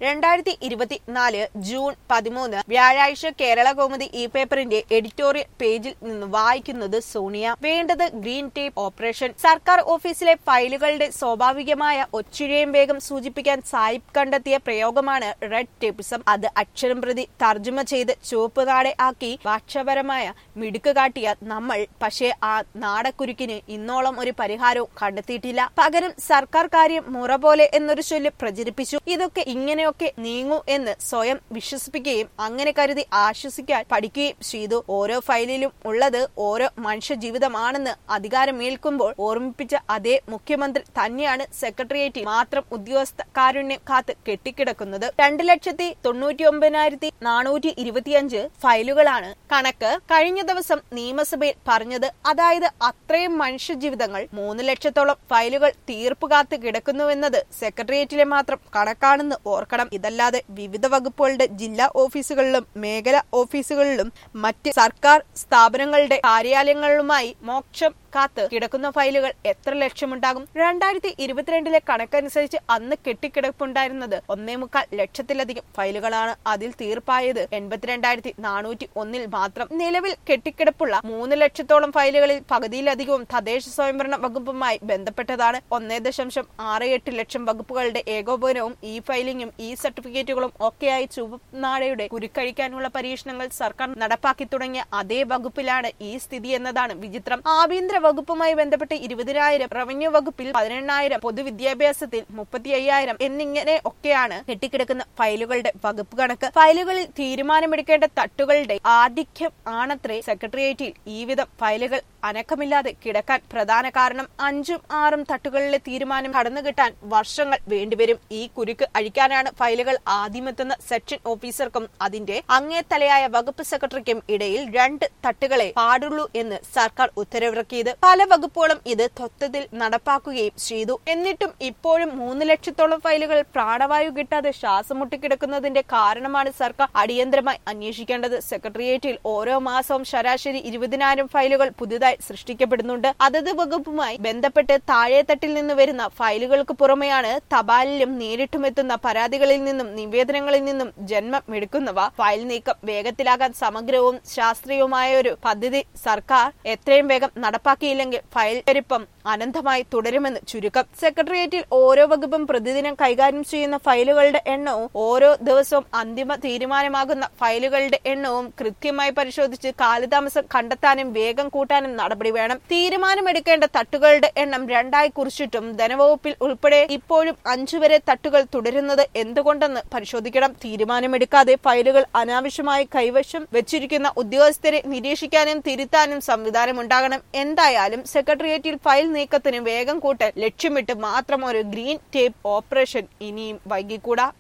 രണ്ടായിരത്തി ഇരുപത്തിനാല് ജൂൺ പതിമൂന്ന് വ്യാഴാഴ്ച കേരള കൗമുദി ഈ പേപ്പറിന്റെ എഡിറ്റോറിയൽ പേജിൽ നിന്ന് വായിക്കുന്നത് സോണിയ വേണ്ടത് ഗ്രീൻ ടേപ്പ് ഓപ്പറേഷൻ സർക്കാർ ഓഫീസിലെ ഫയലുകളുടെ സ്വാഭാവികമായ ഒച്ചിഴയും വേഗം സൂചിപ്പിക്കാൻ സായിപ്പ് കണ്ടെത്തിയ പ്രയോഗമാണ് റെഡ് ടേപ്പിസം അത് അക്ഷരം പ്രതി തർജ്ജമ ചെയ്ത് ചുവപ്പ് നാടെ ആക്കി ഭാഷാപരമായ മിടുക്ക് കാട്ടിയ നമ്മൾ പക്ഷേ ആ നാടക്കുരുക്കിന് ഇന്നോളം ഒരു പരിഹാരവും കണ്ടെത്തിയിട്ടില്ല പകരം സർക്കാർ കാര്യം മുറ പോലെ എന്നൊരു ചൊല്ല് പ്രചരിപ്പിച്ചു ഇതൊക്കെ ഇങ്ങനെയൊക്കെ നീങ്ങൂ എന്ന് സ്വയം വിശ്വസിപ്പിക്കുകയും അങ്ങനെ കരുതി ആശ്വസിക്കാൻ പഠിക്കുകയും ചെയ്തു ഓരോ ഫയലിലും ഉള്ളത് ഓരോ മനുഷ്യ ജീവിതമാണെന്ന് അധികാരമേൽക്കുമ്പോൾ ഓർമ്മിപ്പിച്ച അതേ മുഖ്യമന്ത്രി തന്നെയാണ് സെക്രട്ടേറിയറ്റിൽ മാത്രം ഉദ്യോഗസ്ഥ കാരുണ്യം കാത്ത് കെട്ടിക്കിടക്കുന്നത് രണ്ട് ലക്ഷത്തി തൊണ്ണൂറ്റി ഒമ്പതിനായിരത്തി നാനൂറ്റി ഇരുപത്തിയഞ്ച് ഫയലുകളാണ് കണക്ക് കഴിഞ്ഞ ദിവസം നിയമസഭയിൽ പറഞ്ഞത് അതായത് അത്രയും മനുഷ്യ ജീവിതങ്ങൾ മൂന്ന് ലക്ഷത്തോളം ഫയലുകൾ തീർപ്പ് കാത്ത് കിടക്കുന്നുവെന്നത് സെക്രട്ടേറിയറ്റിലെ മാത്രം കണക്കാണെന്ന് ഓർക്കണം ഇതല്ലാതെ വിവിധ വകുപ്പുകളുടെ ജില്ലാ ഓഫീസുകളിലും മേഖലാ ഓഫീസുകളിലും മറ്റ് സർക്കാർ സ്ഥാപനങ്ങളുടെ കാര്യാലയങ്ങളിലുമായി മോക്ഷം കാത്ത് കിടക്കുന്ന ഫയലുകൾ എത്ര ലക്ഷമുണ്ടാകും രണ്ടായിരത്തി ഇരുപത്തിരണ്ടിലെ കണക്കനുസരിച്ച് അന്ന് കെട്ടിക്കിടപ്പുണ്ടായിരുന്നത് ഒന്നേ മുക്കാൽ ലക്ഷത്തിലധികം ഫയലുകളാണ് അതിൽ തീർപ്പായത് എൺപത്തിരണ്ടായിരത്തി നാനൂറ്റി ഒന്നിൽ മാത്രം നിലവിൽ കെട്ടിക്കിടപ്പുള്ള മൂന്ന് ലക്ഷത്തോളം ഫയലുകളിൽ പകുതിയിലധികവും തദ്ദേശ സ്വയംഭരണ വകുപ്പുമായി ബന്ധപ്പെട്ടതാണ് ഒന്നേ ദശാംശം ആറ് എട്ട് ലക്ഷം വകുപ്പുകളുടെ ഏകോപനവും ഇ ഫയലിംഗും ഇ സർട്ടിഫിക്കറ്റുകളും ഒക്കെയായി ചുവപ്നാടയുടെ കുരുക്കഴിക്കാനുള്ള പരീക്ഷണങ്ങൾ സർക്കാർ നടപ്പാക്കി തുടങ്ങിയ അതേ വകുപ്പിലാണ് ഈ സ്ഥിതി എന്നതാണ് വിചിത്രം ആഭ്യന്തര വകുപ്പുമായി ബന്ധപ്പെട്ട് ഇരുപതിനായിരം റവന്യൂ വകുപ്പിൽ പതിനെണ്ണായിരം പൊതുവിദ്യാഭ്യാസത്തിൽ മുപ്പത്തി അയ്യായിരം എന്നിങ്ങനെ ഒക്കെയാണ് കെട്ടിക്കിടക്കുന്ന ഫയലുകളുടെ വകുപ്പ് കണക്ക് ഫയലുകളിൽ തീരുമാനമെടുക്കേണ്ട തട്ടുകളുടെ ആധിക്യം ആണത്രേ സെക്രട്ടേറിയറ്റിൽ ഈ വിധം ഫയലുകൾ അനക്കമില്ലാതെ കിടക്കാൻ പ്രധാന കാരണം അഞ്ചും ആറും തട്ടുകളിലെ തീരുമാനം കടന്നുകിട്ടാൻ വർഷങ്ങൾ വേണ്ടിവരും ഈ കുരുക്ക് അഴിക്കാനാണ് ഫയലുകൾ ആദ്യമെത്തുന്ന സെക്ഷൻ ഓഫീസർക്കും അതിന്റെ അങ്ങേത്തലയായ വകുപ്പ് സെക്രട്ടറിക്കും ഇടയിൽ രണ്ട് തട്ടുകളെ പാടുള്ളൂ എന്ന് സർക്കാർ ഉത്തരവിറക്കിയത് പല വകുപ്പുകളും ഇത് ത്വത്തിൽ നടപ്പാക്കുകയും ചെയ്തു എന്നിട്ടും ഇപ്പോഴും മൂന്ന് ലക്ഷത്തോളം ഫയലുകൾ പ്രാണവായു കിട്ടാതെ ശ്വാസം മുട്ടിക്കിടക്കുന്നതിന്റെ കാരണമാണ് സർക്കാർ അടിയന്തരമായി അന്വേഷിക്കേണ്ടത് സെക്രട്ടേറിയറ്റിൽ ഓരോ മാസവും ശരാശരി ഇരുപതിനായിരം ഫയലുകൾ പുതുതായി സൃഷ്ടിക്കപ്പെടുന്നുണ്ട് അതത് വകുപ്പുമായി ബന്ധപ്പെട്ട് താഴെത്തട്ടിൽ നിന്ന് വരുന്ന ഫയലുകൾക്ക് പുറമെയാണ് തപാലിലും നേരിട്ടും എത്തുന്ന പരാതികളിൽ നിന്നും നിവേദനങ്ങളിൽ നിന്നും ജന്മമെടുക്കുന്നവ ഫയൽ നീക്കം വേഗത്തിലാകാൻ സമഗ്രവും ശാസ്ത്രീയവുമായ ഒരു പദ്ധതി സർക്കാർ എത്രയും വേഗം നടപ്പാക്കിയില്ലെങ്കിൽ ഫയൽ പെരുപ്പം അനന്തമായി തുടരുമെന്ന് ചുരുക്കം സെക്രട്ടേറിയറ്റിൽ ഓരോ വകുപ്പും പ്രതിദിനം കൈകാര്യം ചെയ്യുന്ന ഫയലുകളുടെ എണ്ണവും ഓരോ ദിവസവും അന്തിമ തീരുമാനമാകുന്ന ഫയലുകളുടെ എണ്ണവും കൃത്യമായി പരിശോധിച്ച് കാലതാമസം കണ്ടെത്താനും വേഗം കൂട്ടാനും നടപടി വേണം തീരുമാനമെടുക്കേണ്ട തട്ടുകളുടെ എണ്ണം രണ്ടായി കുറിച്ചിട്ടും ധനവകുപ്പിൽ ഉൾപ്പെടെ ഇപ്പോഴും അഞ്ചു വരെ തട്ടുകൾ തുടരുന്നത് എന്തുകൊണ്ടെന്ന് പരിശോധിക്കണം തീരുമാനമെടുക്കാതെ ഫയലുകൾ അനാവശ്യമായി കൈവശം വെച്ചിരിക്കുന്ന ഉദ്യോഗസ്ഥരെ നിരീക്ഷിക്കാനും തിരുത്താനും സംവിധാനമുണ്ടാകണം എന്തായാലും സെക്രട്ടേറിയറ്റിൽ ഫയൽ നീക്കത്തിന് വേഗം കൂട്ടൽ ലക്ഷ്യമിട്ട് മാത്രം ഒരു ഗ്രീൻ ടേപ്പ് ഓപ്പറേഷൻ ഇനിയും വൈകിക്കൂടാ